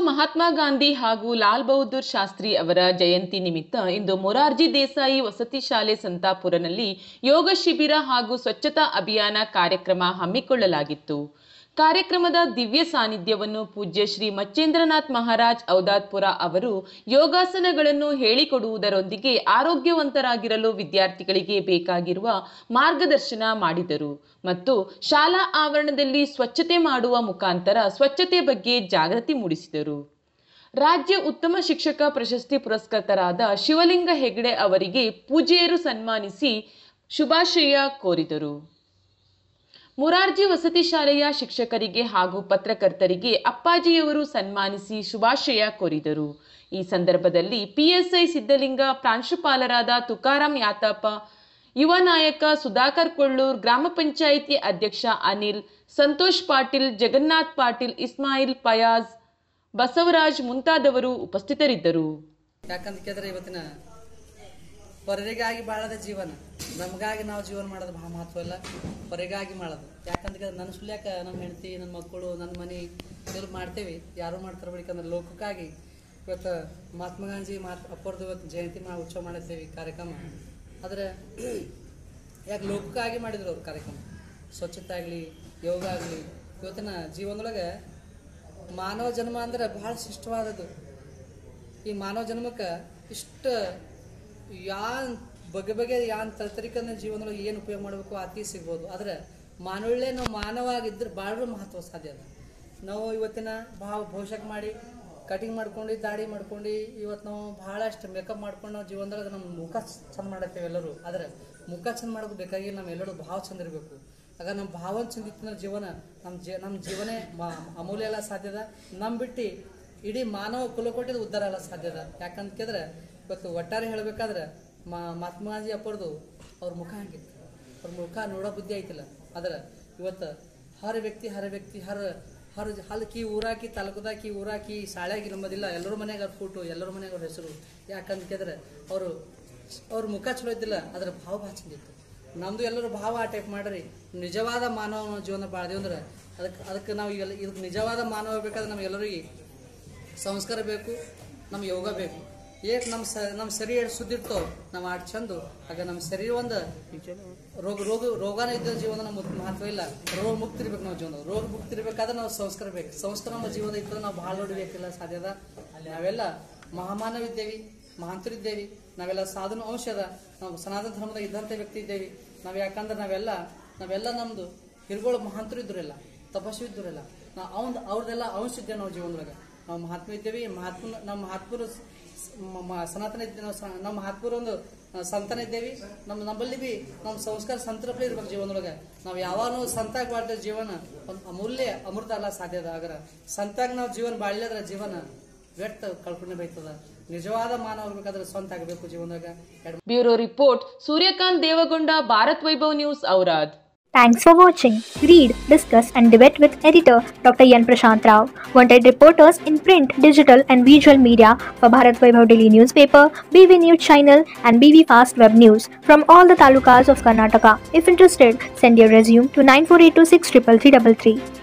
ಮಹಾತ್ಮ ಗಾಂಧಿ ಹಾಗೂ ಲಾಲ್ ಬಹದ್ದೂರ್ ಶಾಸ್ತ್ರಿ ಅವರ ಜಯಂತಿ ನಿಮಿತ್ತ ಇಂದು ಮೊರಾರ್ಜಿ ದೇಸಾಯಿ ವಸತಿ ಶಾಲೆ ಸಂತಾಪುರನಲ್ಲಿ ಯೋಗ ಶಿಬಿರ ಹಾಗೂ ಸ್ವಚ್ಛತಾ ಅಭಿಯಾನ ಕಾರ್ಯಕ್ರಮ ಹಮ್ಮಿಕೊಳ್ಳಲಾಗಿತ್ತು ಕಾರ್ಯಕ್ರಮದ ದಿವ್ಯ ಸಾನ್ನಿಧ್ಯವನ್ನು ಪೂಜ್ಯ ಶ್ರೀ ಮಚ್ಚೇಂದ್ರನಾಥ್ ಮಹಾರಾಜ್ ಔದಾದ್ಪುರ ಅವರು ಯೋಗಾಸನಗಳನ್ನು ಹೇಳಿಕೊಡುವುದರೊಂದಿಗೆ ಆರೋಗ್ಯವಂತರಾಗಿರಲು ವಿದ್ಯಾರ್ಥಿಗಳಿಗೆ ಬೇಕಾಗಿರುವ ಮಾರ್ಗದರ್ಶನ ಮಾಡಿದರು ಮತ್ತು ಶಾಲಾ ಆವರಣದಲ್ಲಿ ಸ್ವಚ್ಛತೆ ಮಾಡುವ ಮುಖಾಂತರ ಸ್ವಚ್ಛತೆ ಬಗ್ಗೆ ಜಾಗೃತಿ ಮೂಡಿಸಿದರು ರಾಜ್ಯ ಉತ್ತಮ ಶಿಕ್ಷಕ ಪ್ರಶಸ್ತಿ ಪುರಸ್ಕೃತರಾದ ಶಿವಲಿಂಗ ಹೆಗ್ಡೆ ಅವರಿಗೆ ಪೂಜೆಯರು ಸನ್ಮಾನಿಸಿ ಶುಭಾಶಯ ಕೋರಿದರು ಮುರಾರ್ಜಿ ವಸತಿ ಶಾಲೆಯ ಶಿಕ್ಷಕರಿಗೆ ಹಾಗೂ ಪತ್ರಕರ್ತರಿಗೆ ಅಪ್ಪಾಜಿಯವರು ಸನ್ಮಾನಿಸಿ ಶುಭಾಶಯ ಕೋರಿದರು ಈ ಸಂದರ್ಭದಲ್ಲಿ ಪಿಎಸ್ಐ ಸಿದ್ದಲಿಂಗ ಪ್ರಾಂಶುಪಾಲರಾದ ತುಕಾರಾಂ ಯಾತಪ್ಪ ಯುವ ನಾಯಕ ಸುಧಾಕರ್ ಕೊಳ್ಳೂರ್ ಗ್ರಾಮ ಪಂಚಾಯಿತಿ ಅಧ್ಯಕ್ಷ ಅನಿಲ್ ಸಂತೋಷ್ ಪಾಟೀಲ್ ಜಗನ್ನಾಥ್ ಪಾಟೀಲ್ ಇಸ್ಮಾಯಿಲ್ ಫಯಾಜ್ ಬಸವರಾಜ್ ಮುಂತಾದವರು ಉಪಸ್ಥಿತರಿದ್ದರು ಯಾಕಂತ ಕೇಳಿದ್ರೆ ಇವತ್ತಿನ ಹೊರರಿಗಾಗಿ ಬಾಳದ ಜೀವನ ನಮಗಾಗಿ ನಾವು ಜೀವನ ಮಾಡೋದು ಬಹಳ ಮಹತ್ವ ಇಲ್ಲ ಹೊರಗಾಗಿ ಮಾಡೋದು ಯಾಕಂತ ಕೇಳಿದ್ರೆ ನನ್ನ ಸುಳ್ಯಾಕ ನಮ್ಮ ಹೆಂಡತಿ ನನ್ನ ಮಕ್ಕಳು ನನ್ನ ಮನೆ ಇವ್ರು ಮಾಡ್ತೇವೆ ಯಾರು ಮಾಡ್ತಾರೆ ಬೇಕಂದ್ರೆ ಲೋಕಕ್ಕಾಗಿ ಇವತ್ತು ಮಹಾತ್ಮ ಗಾಂಧಿ ಮಾತ್ ಅಪ್ಪರ್ದು ಇವತ್ತು ಜಯಂತಿ ಮಾಡಿ ಉತ್ಸವ ಮಾಡಿದ್ದೇವೆ ಕಾರ್ಯಕ್ರಮ ಆದರೆ ಯಾಕೆ ಲೋಕಕ್ಕಾಗಿ ಮಾಡಿದ್ರು ಅವ್ರು ಕಾರ್ಯಕ್ರಮ ಸ್ವಚ್ಛತೆ ಆಗಲಿ ಯೋಗ ಆಗಲಿ ಇವತ್ತಿನ ಜೀವನದೊಳಗೆ ಮಾನವ ಜನ್ಮ ಅಂದ್ರೆ ಬಹಳ ಶಿಷ್ಟವಾದದ್ದು ಈ ಮಾನವ ಜನ್ಮಕ್ಕೆ ಇಷ್ಟ ಯಾನ್ ಬಗೆ ಬಗೆ ಯಾನ್ ತರ್ತರಿಕನ ಜೀವನದೊಳಗೆ ಏನು ಉಪಯೋಗ ಮಾಡಬೇಕು ಅತಿ ಸಿಗ್ಬೋದು ಆದರೆ ಮಾನವಳ್ಳೆ ನಾವು ಮಾನವ ಆಗಿದ್ರೆ ಭಾಳ ಮಹತ್ವ ಸಾಧ್ಯ ಅದ ನಾವು ಇವತ್ತಿನ ಭಾವ ಭವಿಷ್ಯಕ್ಕೆ ಮಾಡಿ ಕಟಿಂಗ್ ಮಾಡ್ಕೊಂಡು ದಾಡಿ ಮಾಡ್ಕೊಂಡು ಇವತ್ತು ನಾವು ಭಾಳಷ್ಟು ಮೇಕಪ್ ಮಾಡ್ಕೊಂಡು ನಾವು ಜೀವನದೊಳಗೆ ನಮ್ಮ ಮುಖ ಚಂದ ಮಾಡತ್ತೇವೆ ಎಲ್ಲರೂ ಆದರೆ ಮುಖ ಚಂದ ಮಾಡೋದು ಬೇಕಾಗಿ ನಮ್ಮ ಎಲ್ಲರೂ ಭಾವ ಚಂದ ಇರಬೇಕು ಆಗ ನಮ್ಮ ಭಾವನ ಚಂದ ಇತ್ತು ಜೀವನ ನಮ್ಮ ಜೀ ನಮ್ಮ ಜೀವನೇ ಮಾ ಅಮೂಲ್ಯ ಎಲ್ಲ ಸಾಧ್ಯದ ನಮ್ಮ ಬಿಟ್ಟು ಇಡೀ ಮಾನವ ಕುಲಕೋಟಿದ ಉದ್ಧಾರ ಎಲ್ಲ ಸಾಧ್ಯದ ಯಾಕಂತ ಕೇಳಿದ್ರೆ ಇವತ್ತು ಒಟ್ಟಾರೆ ಹೇಳಬೇಕಾದ್ರೆ ಮಾ ಮಹಾತ್ಮ ಗಾಂಧಿ ಅಪ್ಪರ್ದು ಅವ್ರ ಮುಖ ಹಂಗಿತ್ತು ಅವ್ರ ಮುಖ ನೋಡೋ ಬುದ್ಧಿ ಐತಿಲ್ಲ ಆದ್ರೆ ಇವತ್ತು ಹರ ವ್ಯಕ್ತಿ ಹರ ವ್ಯಕ್ತಿ ಹರ ಹರ ಹಲ್ಕಿ ಊರಾಕಿ ತಾಲೂಕದಾಕಿ ಊರಾಕಿ ಶಾಳ್ಯಾಗಿ ನಂಬೋದಿಲ್ಲ ಎಲ್ಲರ ಮನೆಯಾಗ ಅವ್ರ ಫೋಟೋ ಎಲ್ಲರ ಮನೆಯಾಗ ಅವ್ರ ಹೆಸರು ಯಾಕಂತ ಕೇಳಿದ್ರೆ ಅವರು ಅವ್ರ ಮುಖ ಚಲೋ ಇದ್ದಿಲ್ಲ ಅದ್ರ ಭಾವ ಭಾಳ ಚಂದಿತ್ತು ನಮ್ದು ಎಲ್ಲರೂ ಭಾವ ಆ ಟೈಪ್ ಮಾಡ್ರಿ ನಿಜವಾದ ಮಾನವ ಜೀವನ ಬಾಳ್ದೇವು ಅಂದ್ರೆ ಅದಕ್ಕೆ ಅದಕ್ಕೆ ನಾವು ಈಗ ಇದಕ್ಕೆ ನಿಜವಾದ ಮಾನವ ಬೇಕಾದ್ರೆ ನಮಗೆಲ್ಲರಿಗೆ ಸಂಸ್ಕಾರ ಬೇಕು ನಮ್ಮ ಯೋಗ ಬೇಕು ಏಕ್ ನಮ್ಮ ಸ ನಮ್ಮ ಶರೀರ ಎಷ್ಟು ಸುದ್ದಿರ್ತಾವ ನಾವು ಆಟ ಚಂದು ಆಗ ನಮ್ಮ ಶರೀರ ಒಂದು ರೋಗ ರೋಗ ರೋಗನೇ ಇದ್ದ ಜೀವನ ನಮ್ಮ ಮಹತ್ವ ಇಲ್ಲ ರೋಗ ಮುಕ್ತಿ ಇರ್ಬೇಕು ನಾವು ಜೀವನ ರೋಗ ಮುಕ್ತಿ ಇರ್ಬೇಕಾದ್ರೆ ನಾವು ಸಂಸ್ಕಾರ ಬೇಕು ಸಂಸ್ಕಾರ ನಮ್ಮ ಜೀವನ ಇರ್ತದೆ ನಾವು ಭಾಳ ನೋಡಬೇಕಿಲ್ಲ ಸಾಧ್ಯದ ನಾವೆಲ್ಲ ಮಹಾಮಾನವಿದ್ದೇವಿ ಮಹಾಂತರಿದ್ದೇವಿ ನಾವೆಲ್ಲ ಸಾಧನ ಅಂಶ ಅದ ನಾವು ಸನಾತನ ಧರ್ಮದಾಗ ಇದ್ದಂಥ ವ್ಯಕ್ತಿ ಇದ್ದೇವೆ ನಾವು ಯಾಕಂದ್ರೆ ನಾವೆಲ್ಲ ನಾವೆಲ್ಲ ನಮ್ದು ಹಿರುಗಳು ಮಹಾಂತರು ಇದ್ರಲ್ಲ ತಪಸ್ವಿ ಇದ್ರಲ್ಲ ನಾವು ಅವನ್ ಅವ್ರದ್ದೆಲ್ಲ ಅಂಶ ಇದ್ದೇವೆ ನಾವು ಜೀವನದೊಳಗೆ ನಾವು ಮಹಾತ್ಮ ಇದ್ದೇವೆ ಮಹಾತ್ಮ ನಮ್ಮ ಮಹಾತ್ಮರು ಸ- ಮ- ಮ- ಸನಾತನ ಇದ್ದೇವೆ ನಾವು ಸ- ನಮ್ಮ ಮಹಾತ್ಮರು ಒಂದು ಆ, ಸಂತಾನ ಇದ್ದೇವೆ ನಮ್ಮ ನಮ್ಮಲ್ಲಿ ಬಿ ನಮ್ಮ ಸಂಸ್ಕಾರ ಸಂತೃಪ್ತಿ ಇರ್ಬೇಕು ಜೀವನದೊಳಗೆ ನಾವು ಯಾವಾಗ ಸಂತಾಗ ಬಾಳ್ದ ಜೀವನ ಒಂದು ಅಮೂಲ್ಯ ಅಮೃತ ಅಲ್ಲ ಸಾಧ್ಯದ ಆಗರ ಸಂತಾಗ ನಾವು ಜೀವನ ಬಾಳ್ಯದ್ರ ಜೀವನ ವ್ಯರ್ಥ ಕಳ್ಕೊಂಡೆ ಬೈತದ ನಿಜವಾದ ಮಾನವ ಇರ್ಬೇಕಾದ್ರೆ ಸ್ವಂತ ಆಗಬೇಕು ಜೀವನದಾಗ ಎರಡು bureau report Suryakant Devagonda Bharat Vaibhav news Aurad Thanks for watching. Read, discuss, and debate with editor Dr. Yan Prashant Rao. Wanted reporters in print, digital, and visual media for Bharat Vaibhav Daily newspaper, BV News channel, and BV Fast Web News from all the talukas of Karnataka. If interested, send your resume to 9482633333.